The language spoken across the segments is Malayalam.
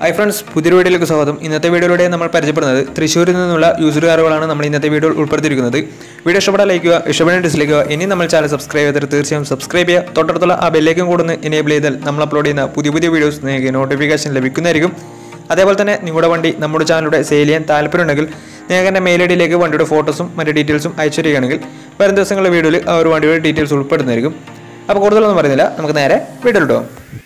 ഹൈ ഫ്രണ്ട്സ് പുതിയൊരു വീഡിയോയിലേക്ക് സ്വാഗതം ഇന്നത്തെ വീഡിയോയിലൂടെ നമ്മൾ പരിചയപ്പെടുന്നത് തൃശ്ശൂരിൽ നിന്നുള്ള യൂസർ കാറുകളാണ് നമ്മൾ ഇന്നത്തെ വീഡിയോയിൽ ഉൾപ്പെടുത്തിയിരിക്കുന്നത് വീഡിയോ ഇഷ്ടപ്പെട്ടാൽ ലൈക്ക് ചെയ്യുക ഇഷ്ടപ്പെടാൻ ഡിസ്ലൈക്ക് ചെയ്യുക ഇനി നമ്മൾ ചാനൽ സബ്സ്ക്രൈബ് ചെയ്തിട്ട് തീർച്ചയായും സബ്സ്ക്രൈബ് ചെയ്യുക തൊട്ടടുത്തുള്ള ആ ബെല്ലേക്കും കൂടെ ഒന്ന് എനേബിൾ ചെയ്താൽ നമ്മൾ അപ്ലോഡ് ചെയ്യുന്ന പുതിയ പുതിയ വീഡിയോസ് നിങ്ങൾക്ക് നോട്ടിഫിക്കേഷൻ ലഭിക്കുന്നതായിരിക്കും അതേപോലെ തന്നെ നിങ്ങളുടെ വണ്ടി നമ്മുടെ ചാനലിലൂടെ സെയിൽ ചെയ്യാൻ താല്പര്യമുണ്ടെങ്കിൽ നിങ്ങൾക്ക് എൻ്റെ മെയിൽ ഐ ഡിയിലേക്ക് വണ്ടിയുടെ ഫോട്ടോസും മറ്റ് ഡീറ്റെയിൽസും അയച്ചു തരികയാണെങ്കിൽ വരും ദിവസങ്ങളിലെ വീഡിയോയിൽ ആ ഒരു വണ്ടിയുടെ ഡീറ്റെയിൽസ് ഉൾപ്പെടുന്നതായിരിക്കും അപ്പോൾ കൂടുതലൊന്നും പറയുന്നില്ല നമുക്ക് നേരെ വീഡിയോയിലിട്ടോ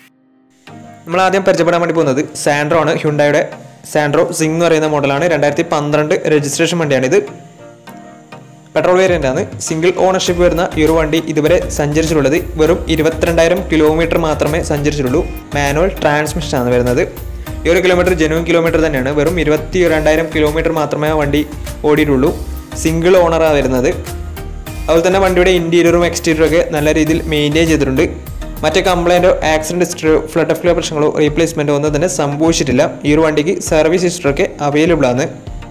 നമ്മൾ ആദ്യം പരിചയപ്പെടാൻ വേണ്ടി പോകുന്നത് സാൻഡ്രോ ആണ് ഹ്യുണ്ടായുടെ സാൻഡ്രോ സിംഗ് എന്ന് പറയുന്ന മോഡലാണ് രണ്ടായിരത്തി പന്ത്രണ്ട് രജിസ്ട്രേഷൻ വണ്ടിയാണിത് പെട്രോൾ വേരിയൻ്റ് ആണ് സിംഗിൾ ഓണർഷിപ്പ് വരുന്ന ഈ ഒരു വണ്ടി ഇതുവരെ സഞ്ചരിച്ചിട്ടുള്ളത് വെറും ഇരുപത്തിരണ്ടായിരം കിലോമീറ്റർ മാത്രമേ സഞ്ചരിച്ചിട്ടുള്ളൂ മാനുവൽ ട്രാൻസ്മിഷൻ ആണ് വരുന്നത് ഈ ഒരു കിലോമീറ്റർ ജെനുവൻ കിലോമീറ്റർ തന്നെയാണ് വെറും ഇരുപത്തി രണ്ടായിരം കിലോമീറ്റർ മാത്രമേ ആ വണ്ടി ഓടിയിട്ടുള്ളൂ സിംഗിൾ ഓണറാണ് വരുന്നത് അതുപോലെ തന്നെ വണ്ടിയുടെ ഇൻറ്റീരിയറും എക്സ്റ്റീരിയറും ഒക്കെ നല്ല രീതിയിൽ മെയിൻറ്റെയിൻ ചെയ്തിട്ടുണ്ട് മറ്റ് കംപ്ലൈൻറ്റോ ആക്സിഡൻറ്റ് ഹിസ്റ്ററിയോ ഫ്ലഡ് ഓഫ് പ്രശ്നങ്ങളോ റീപ്ലേസ്മെൻറ്റോ ഒന്നും തന്നെ സംഭവിച്ചിട്ടില്ല ഈ ഒരു വണ്ടിക്ക് സർവീസ് ഹിസ്റ്ററൊക്കെ അവൈലബിൾ ആണ്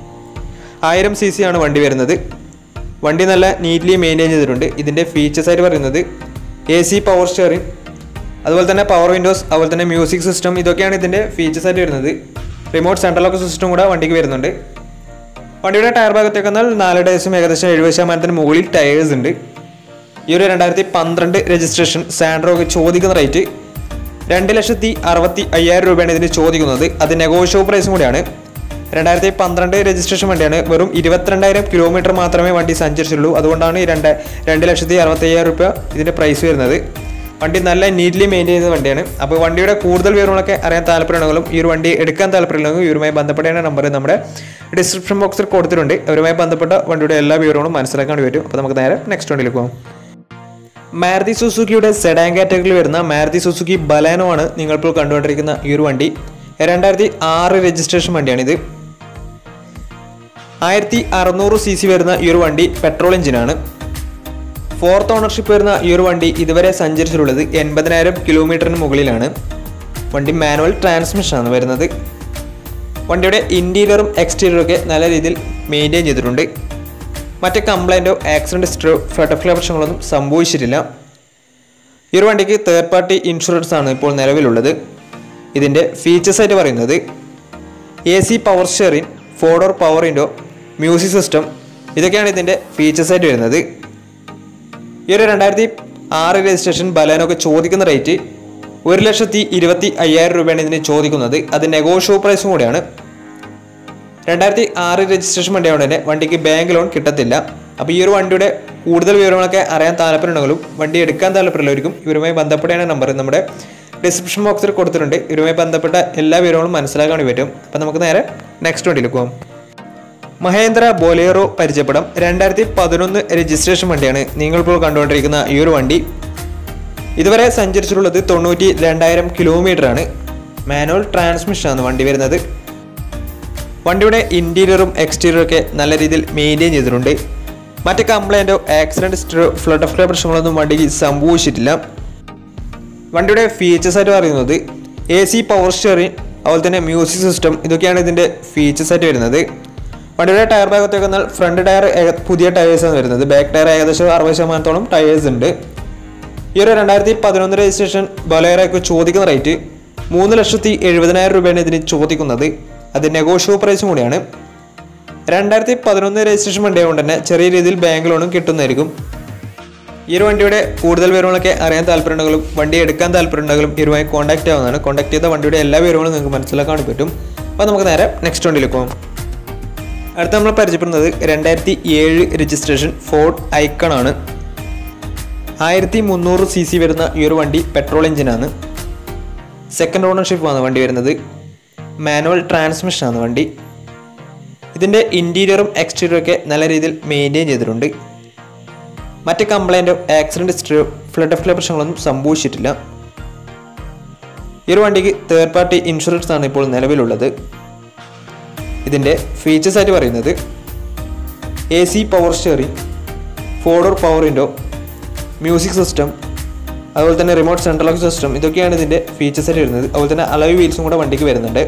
ആയിരം സി സി ആണ് വണ്ടി വരുന്നത് വണ്ടി നല്ല നീറ്റ്ലി മെയിൻറ്റെയിൻ ചെയ്തിട്ടുണ്ട് ഇതിൻ്റെ ഫീച്ചേഴ്സ് ആയിട്ട് പറയുന്നത് എ സി പവർ സ്റ്റിയറിംഗ് അതുപോലെ തന്നെ പവർ വിൻഡോസ് അതുപോലെ തന്നെ മ്യൂസിക് സിസ്റ്റം ഇതൊക്കെയാണ് ഇതിൻ്റെ ഫീച്ചേഴ്സ് ആയിട്ട് വരുന്നത് റിമോട്ട് സെൻട്രൽ ലോക്ക് സിസ്റ്റം കൂടെ വണ്ടിക്ക് വരുന്നുണ്ട് വണ്ടിയുടെ ടയർ ഭാഗത്തേക്ക് വന്നാൽ നാല് ടയേഴ്സും ഏകദേശം എഴുപത് ശതമാനത്തിന് മുകളിൽ ടയേഴ്സ് ഉണ്ട് ഈ ഒരു രണ്ടായിരത്തി പന്ത്രണ്ട് രജിസ്ട്രേഷൻ സാൻഡ്രോക്ക് ചോദിക്കുന്ന റേറ്റ് രണ്ട് ലക്ഷത്തി അറുപത്തി അയ്യായിരം രൂപയാണ് ഇതിന് ചോദിക്കുന്നത് അത് നെഗോഷ്യബിൾ പ്രൈസും കൂടിയാണ് രണ്ടായിരത്തി പന്ത്രണ്ട് രജിസ്ട്രേഷൻ വണ്ടിയാണ് വെറും ഇരുപത്തിരണ്ടായിരം കിലോമീറ്റർ മാത്രമേ വണ്ടി സഞ്ചരിച്ചുള്ളൂ അതുകൊണ്ടാണ് ഈ രണ്ട് രണ്ട് ലക്ഷത്തി അറുപത്തി അയ്യായിരം രൂപ ഇതിൻ്റെ പ്രൈസ് വരുന്നത് വണ്ടി നല്ല നീറ്റ്ലി മെയിൻറ്റെയിൻ ചെയ്യുന്ന വണ്ടിയാണ് അപ്പോൾ വണ്ടിയുടെ കൂടുതൽ വിവരങ്ങളൊക്കെ അറിയാൻ താല്പര്യമുണ്ടെങ്കിലും ഈ ഒരു വണ്ടി എടുക്കാൻ താല്പര്യമുണ്ടെങ്കിൽ ഇവരുമായി ബന്ധപ്പെടേണ്ട നമ്പർ നമ്മുടെ ഡിസ്ക്രിപ്ഷൻ ബോക്സിൽ കൊടുത്തിട്ടുണ്ട് അവരുമായി ബന്ധപ്പെട്ട വണ്ടിയുടെ എല്ലാ വിവരങ്ങളും മനസ്സിലാക്കാൻ വേണ്ടി പറ്റും അപ്പോൾ നമുക്ക് നേരെ നെക്സ്റ്റ് വണ്ടിയിൽ പോകാം മാരുതി സുസുക്കിയുടെ സെഡാൻ കാറ്റഗറിയിൽ വരുന്ന മാരുതി സുസുക്കി ബലാനോ ആണ് നിങ്ങളിപ്പോൾ കണ്ടുകൊണ്ടിരിക്കുന്ന ഈ ഒരു വണ്ടി രണ്ടായിരത്തി ആറ് രജിസ്ട്രേഷൻ വണ്ടിയാണിത് ആയിരത്തി അറുന്നൂറ് സി സി വരുന്ന ഈ ഒരു വണ്ടി പെട്രോൾ എഞ്ചിനാണ് ഫോർത്ത് ഓണർഷിപ്പ് വരുന്ന ഈ ഒരു വണ്ടി ഇതുവരെ സഞ്ചരിച്ചിട്ടുള്ളത് എൺപതിനായിരം കിലോമീറ്ററിന് മുകളിലാണ് വണ്ടി മാനുവൽ ട്രാൻസ്മിഷനാണ് വരുന്നത് വണ്ടിയുടെ ഇൻറ്റീരിയറും എക്സ്റ്റീരിയറും ഒക്കെ നല്ല രീതിയിൽ മെയിൻറ്റെയിൻ ചെയ്തിട്ടുണ്ട് മറ്റ് കംപ്ലൈൻറ്റോ ആക്സിഡൻറ്റ് ഹിസ്റ്ററോ ഫ്ലഡ് ഓഫ് പ്രശ്നങ്ങളൊന്നും സംഭവിച്ചിട്ടില്ല ഈ ഒരു വണ്ടിക്ക് തേർഡ് പാർട്ടി ഇൻഷുറൻസ് ആണ് ഇപ്പോൾ നിലവിലുള്ളത് ഇതിൻ്റെ ഫീച്ചേഴ്സ് ആയിട്ട് പറയുന്നത് A C power steering four door power window music system ഇതൊക്കെയാണ് ഇതിൻ്റെ ഫീച്ചേഴ്സ് ആയിട്ട് വരുന്നത് ഈ ഒരു രണ്ടായിരത്തി ആറ് രജിസ്ട്രേഷൻ ബലാനൊക്കെ ചോദിക്കുന്ന റേറ്റ് ഒരു ലക്ഷത്തി ഇരുപത്തി അയ്യായിരം രൂപയാണ് ഇതിന് ചോദിക്കുന്നത് അത് നെഗോഷ്യബിൾ പ്രൈസും കൂടെയാണ് രണ്ടായിരത്തി ആറ് രജിസ്ട്രേഷൻ വണ്ടിയായതുകൊണ്ട് തന്നെ വണ്ടിക്ക് ബാങ്ക് ലോൺ കിട്ടത്തില്ല അപ്പോൾ ഈ ഒരു വണ്ടിയുടെ കൂടുതൽ വിവരങ്ങളൊക്കെ അറിയാൻ താല്പര്യമുണ്ടെങ്കിലും വണ്ടി എടുക്കാൻ താല്പര്യമുള്ളവർക്കും ഇവരുമായി ബന്ധപ്പെടേണ്ട നമ്പർ നമ്മുടെ ഡിസ്ക്രിപ്ഷൻ ബോക്സിൽ കൊടുത്തിട്ടുണ്ട് ഇവരുമായി ബന്ധപ്പെട്ട എല്ലാ വിവരങ്ങളും മനസ്സിലാക്കാൻ വേണ്ടി പറ്റും അപ്പോൾ നമുക്ക് നേരെ നെക്സ്റ്റ് വണ്ടിയിലേക്ക് പോകാം മഹേന്ദ്ര ബൊലേറോ പരിചയപ്പെടാം രണ്ടായിരത്തി പതിനൊന്ന് രജിസ്ട്രേഷൻ വണ്ടിയാണ് നിങ്ങളിപ്പോൾ കണ്ടുകൊണ്ടിരിക്കുന്ന ഈ ഒരു വണ്ടി ഇതുവരെ സഞ്ചരിച്ചിട്ടുള്ളത് തൊണ്ണൂറ്റി രണ്ടായിരം കിലോമീറ്റർ ആണ് മാനുവൽ ട്രാൻസ്മിഷനാണ് വണ്ടി വരുന്നത് വണ്ടിയുടെ ഇൻറ്റീരിയറും എക്സ്റ്റീരിയറും ഒക്കെ നല്ല രീതിയിൽ മെയിൻറ്റെയിൻ ചെയ്തിട്ടുണ്ട് മറ്റ് കംപ്ലൈൻറ്റോ ആക്സിഡൻറ്റ് ഹിസ്റ്ററോ ഫ്ലഡ് ഓഫ് പ്രശ്നങ്ങളൊന്നും വണ്ടിക്ക് സംഭവിച്ചിട്ടില്ല വണ്ടിയുടെ ഫീച്ചേഴ്സ് ആയിട്ട് പറയുന്നത് എ സി പവർ സ്റ്റിയറിംഗ് അതുപോലെ തന്നെ മ്യൂസിക് സിസ്റ്റം ഇതൊക്കെയാണ് ഇതിൻ്റെ ഫീച്ചേഴ്സ് ആയിട്ട് വരുന്നത് വണ്ടിയുടെ ടയർ ഭാഗത്തേക്ക് വന്നാൽ ഫ്രണ്ട് ടയർ പുതിയ ടയേഴ്സാണ് വരുന്നത് ബാക്ക് ടയർ ഏകദേശം അറുപത് ശതമാനത്തോളം ടയേഴ്സ് ഉണ്ട് ഈ ഒരു രണ്ടായിരത്തി പതിനൊന്ന് രജിസ്ട്രേഷൻ ബൊലേറോയ്ക്ക് ചോദിക്കുന്ന റേറ്റ് മൂന്ന് ലക്ഷത്തി എഴുപതിനായിരം രൂപയാണ് ഇതിന് ചോദിക്കുന്നത് അത് നെഗോഷ്യബിൾ പ്രൈസും കൂടിയാണ് രണ്ടായിരത്തി പതിനൊന്ന് രജിസ്ട്രേഷൻ വണ്ടി ആയതുകൊണ്ട് തന്നെ ചെറിയ രീതിയിൽ ബാങ്ക് ലോണും കിട്ടുന്നതായിരിക്കും ഈ ഒരു വണ്ടിയുടെ കൂടുതൽ വിവരങ്ങളൊക്കെ അറിയാൻ താല്പര്യമുണ്ടെങ്കിലും വണ്ടി എടുക്കാൻ താല്പര്യമുണ്ടെങ്കിലും ഇവരുമായി കോൺടാക്ട് ആവുന്നതാണ് കോൺടാക്ട് ചെയ്ത വണ്ടിയുടെ എല്ലാ വിവരങ്ങളും നിങ്ങൾക്ക് മനസ്സിലാക്കാൻ പറ്റും അപ്പോൾ നമുക്ക് നേരെ നെക്സ്റ്റ് വണ്ടിയിലേക്ക് പോകാം അടുത്ത നമ്മൾ പരിചയപ്പെടുന്നത് രണ്ടായിരത്തി ഏഴ് രജിസ്ട്രേഷൻ ഫോർഡ് ഐക്കൺ ആണ് ആയിരത്തി മുന്നൂറ് സി സി വരുന്ന ഈ ഒരു വണ്ടി പെട്രോൾ എഞ്ചിനാണ് സെക്കൻഡ് ഓണർഷിപ്പ് ആണ് വണ്ടി വരുന്നത് മാനുവൽ ട്രാൻസ്മിഷനാണ് വണ്ടി ഇതിൻ്റെ ഇൻറ്റീരിയറും എക്സ്റ്റീരിയറും ഒക്കെ നല്ല രീതിയിൽ മെയിൻറ്റെയിൻ ചെയ്തിട്ടുണ്ട് മറ്റ് കംപ്ലൈൻറ്റോ ആക്സിഡൻറ്റ് ഹിസ്റ്ററിയോ ഫ്ലഡ് ഓഫ് പ്രശ്നങ്ങളൊന്നും സംഭവിച്ചിട്ടില്ല ഈ ഒരു വണ്ടിക്ക് തേർഡ് പാർട്ടി ഇൻഷുറൻസ് ആണ് ഇപ്പോൾ നിലവിലുള്ളത് ഇതിൻ്റെ ഫീച്ചേഴ്സ് ആയിട്ട് പറയുന്നത് A C power steering four door power window music system അതുപോലെ തന്നെ റിമോട്ട് സെൻട്രൽ ലോക്ക് സിസ്റ്റം ഇതൊക്കെയാണ് ഇതിൻ്റെ ഫീച്ചേഴ്സ് ആയിട്ട് വരുന്നത് അതുപോലെ തന്നെ അലവ് വീൽസും കൂടെ വണ്ടിക്ക് വരുന്നുണ്ട്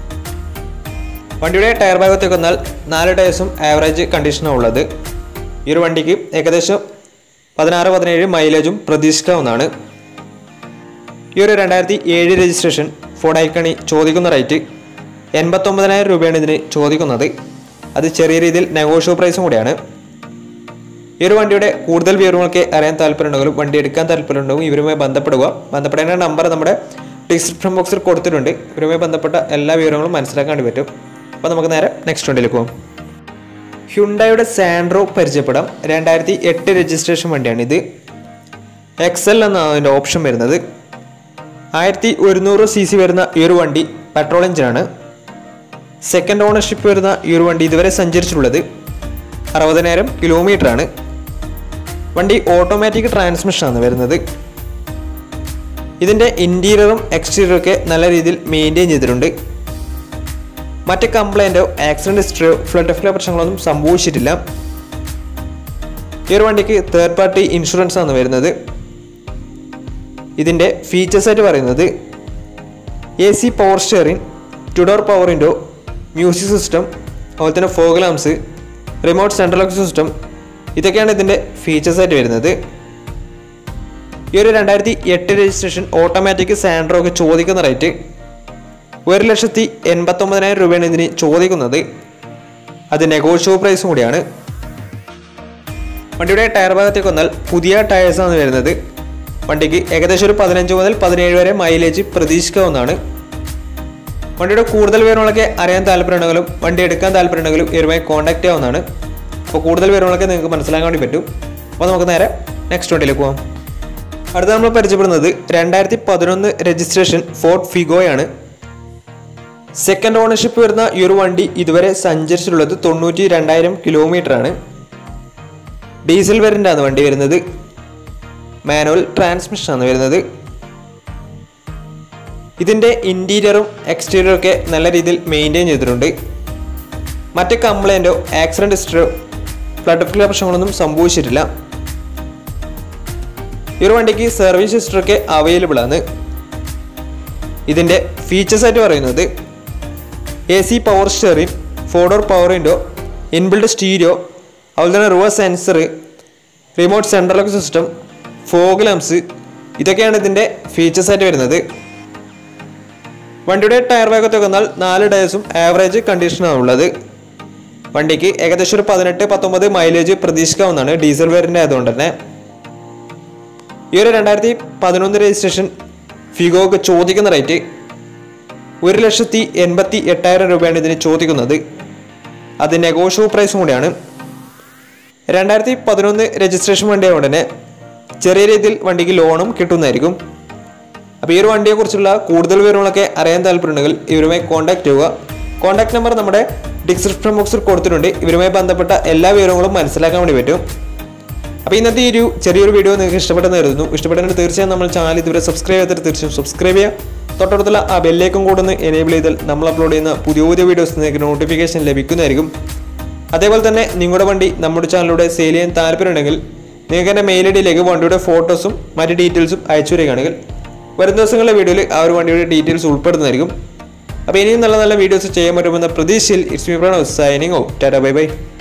വണ്ടിയുടെ ടയർ ഭാഗത്തേക്ക് വന്നാൽ നാല് ടയേഴ്സും ആവറേജ് കണ്ടീഷനാണ് ഉള്ളത് ഈ ഒരു വണ്ടിക്ക് ഏകദേശം പതിനാറ് പതിനേഴ് മൈലേജും പ്രതീക്ഷിക്കാവുന്നതാണ് ഈ ഒരു രണ്ടായിരത്തി ഏഴ് രജിസ്ട്രേഷൻ ഫോർഡ് ഐക്കണി ചോദിക്കുന്ന റേറ്റ് എൺപത്തൊമ്പതിനായിരം രൂപയാണ് ഇതിന് ചോദിക്കുന്നത് അത് ചെറിയ രീതിയിൽ നെഗോഷ്യോ പ്രൈസും കൂടിയാണ് ഈ ഒരു വണ്ടിയുടെ കൂടുതൽ വിവരങ്ങളൊക്കെ അറിയാൻ താല്പര്യമുണ്ടെങ്കിലും വണ്ടി എടുക്കാൻ താല്പര്യമുണ്ടെങ്കിൽ ഇവരുമായി ബന്ധപ്പെടുക ബന്ധപ്പെടേണ്ട നമ്പർ നമ്മുടെ ഡിസ്ക്രിപ്ഷൻ ബോക്സിൽ കൊടുത്തിട്ടുണ്ട് ഇവരുമായി ബന്ധപ്പെട്ട എല്ലാ വിവരങ്ങളും മനസ്സിലാക്കാൻ വേണ്ടി പറ്റും അപ്പോൾ നമുക്ക് നേരെ നെക്സ്റ്റ് വണ്ടിയിലേക്ക് പോകാം ഹ്യുണ്ടായുടെ സാൻഡ്രോ പരിചയപ്പെടാം രണ്ടായിരത്തി എട്ട് രജിസ്ട്രേഷൻ വണ്ടിയാണ് ഇത് എക്സൽ എന്നാണ് അതിൻ്റെ ഓപ്ഷൻ വരുന്നത് ആയിരത്തി ഒരുന്നൂറ് സി സി വരുന്ന ഈ ഒരു വണ്ടി പെട്രോൾ എഞ്ചിനാണ് സെക്കൻഡ് ഓണർഷിപ്പ് വരുന്ന ഈ ഒരു വണ്ടി ഇതുവരെ സഞ്ചരിച്ചിട്ടുള്ളത് അറുപതിനായിരം കിലോമീറ്റർ ആണ് വണ്ടി ഓട്ടോമാറ്റിക് ട്രാൻസ്മിഷനാണ് വരുന്നത് ഇതിൻ്റെ ഇൻറ്റീരിയറും എക്സ്റ്റീരിയറും ഒക്കെ നല്ല രീതിയിൽ മെയിൻറ്റെയിൻ ചെയ്തിട്ടുണ്ട് മറ്റ് കംപ്ലൈൻറ്റോ ആക്സിഡൻറ്റ് ഹിസ്റ്ററിയോ ഫ്ലഡ് ഓഫ് പ്രശ്നങ്ങളൊന്നും സംഭവിച്ചിട്ടില്ല ഈ ഒരു വണ്ടിക്ക് തേർഡ് പാർട്ടി ഇൻഷുറൻസ് ആണ് വരുന്നത് ഇതിൻ്റെ ഫീച്ചേഴ്സ് ആയിട്ട് പറയുന്നത് A C power steering two door power window music system അതുപോലെ തന്നെ fog lamps remote central lock system ഇതൊക്കെയാണ് ഇതിൻ്റെ ഫീച്ചേഴ്സ് ആയിട്ട് വരുന്നത് ഈ ഒരു രണ്ടായിരത്തി എട്ട് രജിസ്ട്രേഷൻ ഓട്ടോമാറ്റിക് സാൻഡ്രോ ഒക്കെ ചോദിക്കുന്ന റേറ്റ് ഒരു ലക്ഷത്തി എൺപത്തൊമ്പതിനായിരം രൂപയാണ് ഇതിന് ചോദിക്കുന്നത് അത് നെഗോഷ്യോ പ്രൈസും കൂടിയാണ് വണ്ടിയുടെ ടയർ ഭാഗത്തേക്ക് വന്നാൽ പുതിയ ടയേഴ്സാണ് വരുന്നത് വണ്ടിക്ക് ഏകദേശം ഒരു പതിനഞ്ച് മുതൽ പതിനേഴ് വരെ മൈലേജ് പ്രതീക്ഷിക്കാവുന്നതാണ് വണ്ടിയുടെ കൂടുതൽ വിവരങ്ങളൊക്കെ അറിയാൻ താല്പര്യമുണ്ടെങ്കിലും വണ്ടി എടുക്കാൻ താല്പര്യമുണ്ടെങ്കിലും ഇവരുമായി കോൺടാക്ട് ചെയ്യാവുന്നതാണ് അപ്പോൾ കൂടുതൽ വിവരങ്ങളൊക്കെ നിങ്ങൾക്ക് മനസ്സിലാക്കാൻ വേണ്ടി പറ്റും അപ്പോൾ നമുക്ക് നേരെ നെക്സ്റ്റ് വണ്ടിയിലേക്ക് പോകാം അടുത്ത നമ്മൾ പരിചയപ്പെടുന്നത് രണ്ടായിരത്തി പതിനൊന്ന് രജിസ്ട്രേഷൻ ഫോർട്ട് ഫിഗോയാണ് സെക്കൻഡ് ഓണർഷിപ്പ് വരുന്ന ഈ ഒരു വണ്ടി ഇതുവരെ സഞ്ചരിച്ചിട്ടുള്ളത് തൊണ്ണൂറ്റി രണ്ടായിരം കിലോമീറ്റർ ആണ് ഡീസൽ വേരിയൻ്റാണ് വണ്ടി വരുന്നത് മാനുവൽ ട്രാൻസ്മിഷൻ ആണ് വരുന്നത് ഇതിൻ്റെ ഇൻറ്റീരിയറും എക്സ്റ്റീരിയറും ഒക്കെ നല്ല രീതിയിൽ മെയിൻറ്റെയിൻ ചെയ്തിട്ടുണ്ട് മറ്റ് കംപ്ലൈൻറ്റോ ആക്സിഡൻറ്റ് ഹിസ്റ്ററിയോ ഫ്ലഡ് ഓഫ് പ്രശ്നങ്ങളൊന്നും സംഭവിച്ചിട്ടില്ല ഈ ഒരു വണ്ടിക്ക് സർവീസ് ഹിസ്റ്ററി ഒക്കെ അവൈലബിൾ ആണ് ഇതിൻ്റെ ഫീച്ചേഴ്സ് ആയിട്ട് പറയുന്നത് A C power steering four door power window inbuilt stereo അതുപോലെ തന്നെ reverse sensor remote central lock system fog lamps ഇതൊക്കെയാണ് ഇതിൻ്റെ ഫീച്ചേഴ്സ് ആയിട്ട് വരുന്നത് വണ്ടിയുടെ ടയർ വേഗത്തൊക്കെ വന്നാൽ നാല് ടയേഴ്സും ആവറേജ് കണ്ടീഷനാണ് ഉള്ളത് വണ്ടിക്ക് ഏകദേശം ഒരു പതിനെട്ട് പത്തൊമ്പത് മൈലേജ് പ്രതീക്ഷിക്കാവുന്നതാണ് ഡീസൽ വേരിയൻ്റ് ആയതുകൊണ്ട് തന്നെ ഈ ഒരു രണ്ടായിരത്തി പതിനൊന്ന് രജിസ്ട്രേഷൻ ഫിഗോക്ക് ചോദിക്കുന്ന റേറ്റ് ഒരു ലക്ഷത്തി എൺപത്തി എട്ടായിരം രൂപയാണ് ഇതിന് ചോദിക്കുന്നത് അത് നെഗോഷ്യോ പ്രൈസും കൂടിയാണ് രണ്ടായിരത്തി പതിനൊന്ന് രജിസ്ട്രേഷൻ വണ്ടിയായതുകൊണ്ട് തന്നെ ചെറിയ രീതിയിൽ വണ്ടിക്ക് ലോണും കിട്ടുന്നതായിരിക്കും അപ്പോൾ ഈ ഒരു വണ്ടിയെക്കുറിച്ചുള്ള കൂടുതൽ വിവരങ്ങളൊക്കെ അറിയാൻ താല്പര്യമുണ്ടെങ്കിൽ ഇവരുമായി കോൺടാക്ട് ചെയ്യുക കോൺടാക്ട് നമ്പർ നമ്മുടെ ഡിസ്ക്രിപ്ഷൻ ബോക്സിൽ കൊടുത്തിട്ടുണ്ട് ഇവരുമായി ബന്ധപ്പെട്ട എല്ലാ വിവരങ്ങളും മനസ്സിലാക്കാൻ വേണ്ടി പറ്റും അപ്പോൾ ഇന്നത്തെ ഈ ഒരു ചെറിയൊരു വീഡിയോ നിങ്ങൾക്ക് ഇഷ്ടപ്പെട്ടെന്ന് കരുതുന്നു ഇഷ്ടപ്പെട്ടെങ്കിൽ തീർച്ചയായും നമ്മൾ ചാനൽ ഇതുവരെ സബ്സ്ക്രൈബ് ചെയ്തിട്ട് തീർച്ചയായും സബ്സ്ക്രൈബ് ചെയ്യുക തൊട്ടടുത്തുള്ള ആ ബെല്ലേക്കും കൂടെ ഒന്ന് എനേബിൾ ചെയ്താൽ നമ്മൾ അപ്ലോഡ് ചെയ്യുന്ന പുതിയ പുതിയ വീഡിയോസ് നിങ്ങൾക്ക് നോട്ടിഫിക്കേഷൻ ലഭിക്കുന്നതായിരിക്കും അതേപോലെ തന്നെ നിങ്ങളുടെ വണ്ടി നമ്മുടെ ചാനലിലൂടെ സെയിൽ ചെയ്യാൻ താല്പര്യമുണ്ടെങ്കിൽ നിങ്ങൾക്ക് എൻ്റെ മെയിൽ ഐ ഡിയിലേക്ക് വണ്ടിയുടെ ഫോട്ടോസും മറ്റ് ഡീറ്റെയിൽസും അയച്ചു വരികയാണെങ്കിൽ വരും ദിവസങ്ങളിലെ വീഡിയോയിൽ ആ ഒരു വണ്ടിയുടെ ഡീറ്റെയിൽസ് ഉൾപ്പെടുന്നതായിരിക്കും അപ്പോൾ ഇനിയും നല്ല നല്ല വീഡിയോസ് ചെയ്യാൻ പറ്റുമെന്ന പ്രതീക്ഷയിൽ it's me Pranav signing off tata bye by